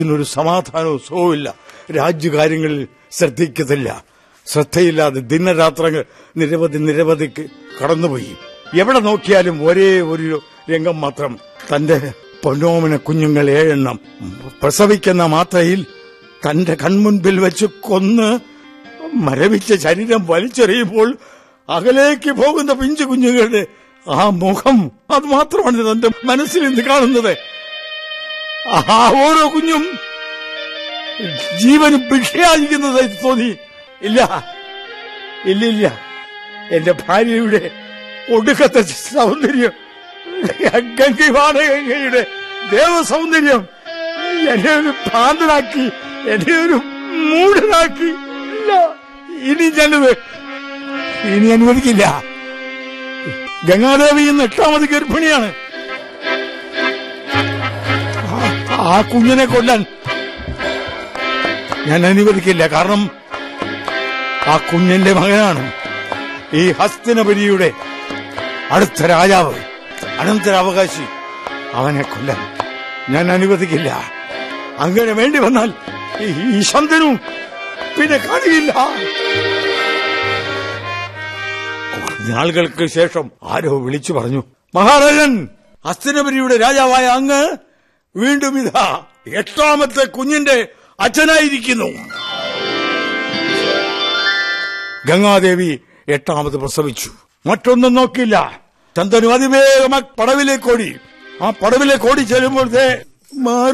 ഇതിനൊരു സമാധാനവും സുഖവുമില്ല രാജ്യകാര്യങ്ങളിൽ ശ്രദ്ധിക്കത്തില്ല ശ്രദ്ധയില്ലാതെ ദിനരാത്രങ്ങൾ നിരവധി നിരവധി കടന്നുപോയി എവിടെ നോക്കിയാലും ഒരേ ഒരു രംഗം മാത്രം തന്റെ പൊന്നോമന കുഞ്ഞുങ്ങൾ ഏഴെണ്ണം പ്രസവിക്കുന്ന മാത്രയിൽ തന്റെ കൺമുൻപിൽ വെച്ച് കൊന്ന് മരവിച്ച ശരീരം വലിച്ചെറിയുമ്പോൾ അകലേക്ക് പോകുന്ന പിഞ്ചു കുഞ്ഞുങ്ങളുടെ ആ മുഖം അത് മാത്രമാണ് തന്റെ മനസ്സിൽ ഇന്ന് കാണുന്നത് ആ ഓരോ കുഞ്ഞും ജീവന് ഭിക്ഷയായിരിക്കുന്നത് തോന്നി ഇല്ല ഇല്ലില്ല എന്റെ ഭാര്യയുടെ ഒടുക്കത്തെ സൗന്ദര്യം ഗംഗിവാണ ഗംഗയുടെ ദേവസൗന്ദര്യം എന്നെ ഒരു ഭ്രാന്തനാക്കി എന്നെ ഒരു മൂഢനാക്കി ഇല്ല ഇനി ഞാനത് ഇനി അനുവദിക്കില്ല ഗംഗാദേവി ഇന്ന് എട്ടാമത് ഗർഭിണിയാണ് ആ- ആ കുഞ്ഞിനെ കൊല്ലാൻ ഞാൻ അനുവദിക്കില്ല കാരണം ആ കുഞ്ഞിന്റെ മകനാണ് ഈ ഹസ്തനപുരിയുടെ അടുത്ത രാജാവ് അനന്തരാവകാശി അവനെ കൊല്ലാൻ ഞാൻ അനുവദിക്കില്ല അങ്ങനെ വേണ്ടി വന്നാൽ ഈ- ഈ ശന്തനു പിന്നെ കഴിയില്ല നാളുകൾക്ക് ശേഷം ആരോ വിളിച്ചു പറഞ്ഞു മഹാരാജൻ ഹസ്തനപുരിയുടെ രാജാവായ അങ്ങ് വീണ്ടും ഇതാ എട്ടാമത്തെ കുഞ്ഞിന്റെ അച്ഛനായിരിക്കുന്നു ഗംഗാദേവി എട്ടാമത് പ്രസവിച്ചു മറ്റൊന്നും നോക്കില്ല ചന്ദനു അതിവേഗം ആ പടവിലേക്ക് ഓടി ആ പടവിലേക്ക് ഓടി ചെല്ലുമ്പോഴത്തെ